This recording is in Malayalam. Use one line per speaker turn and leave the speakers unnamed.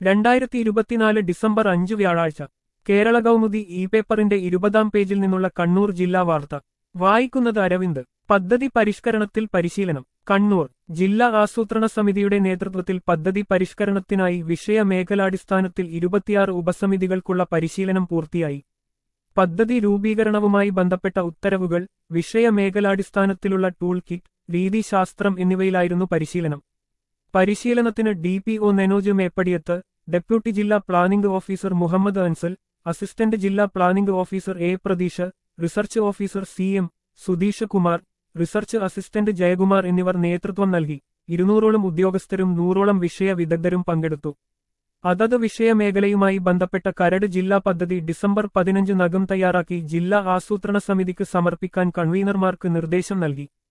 രണ്ടായിരത്തി ഇരുപത്തിനാല് ഡിസംബർ അഞ്ച് വ്യാഴാഴ്ച കേരള കൗമുദി ഇ പേപ്പറിന്റെ ഇരുപതാം പേജിൽ നിന്നുള്ള കണ്ണൂർ ജില്ലാ വാർത്ത വായിക്കുന്നത് അരവിന്ദ് പദ്ധതി പരിഷ്കരണത്തിൽ പരിശീലനം കണ്ണൂർ ജില്ലാ ആസൂത്രണ സമിതിയുടെ നേതൃത്വത്തിൽ പദ്ധതി പരിഷ്കരണത്തിനായി വിഷയ മേഖലാടിസ്ഥാനത്തിൽ ഇരുപത്തിയാറ് ഉപസമിതികൾക്കുള്ള പരിശീലനം പൂർത്തിയായി പദ്ധതി രൂപീകരണവുമായി ബന്ധപ്പെട്ട ഉത്തരവുകൾ വിഷയ മേഖലാടിസ്ഥാനത്തിലുള്ള ടൂൾ കിറ്റ് രീതിശാസ്ത്രം എന്നിവയിലായിരുന്നു പരിശീലനം പരിശീലനത്തിന് D P O Nenoj Meppadiyath deputy ജില്ലാ planning officer Muhammad Ansal assistant ജില്ലാ planning officer A Pratheesh research officer C M Sudheesh Kumar research assistant Jayakumar എന്നിവർ നേതൃത്വം നൽകി ഇരുന്നൂറോളം ഉദ്യോഗസ്ഥരും നൂറോളം വിഷയ വിദഗ്ധരും പങ്കെടുത്തു അതത് വിഷയമേഖലയുമായി ബന്ധപ്പെട്ട കരട് ജില്ലാ പദ്ധതി ഡിസംബർ പതിനഞ്ച് നകം തയ്യാറാക്കി ജില്ലാ ആസൂത്രണ സമിതിക്ക് സമർപ്പിക്കാൻ കൺവീനർമാർക്ക് നിർദ്ദേശം നൽകി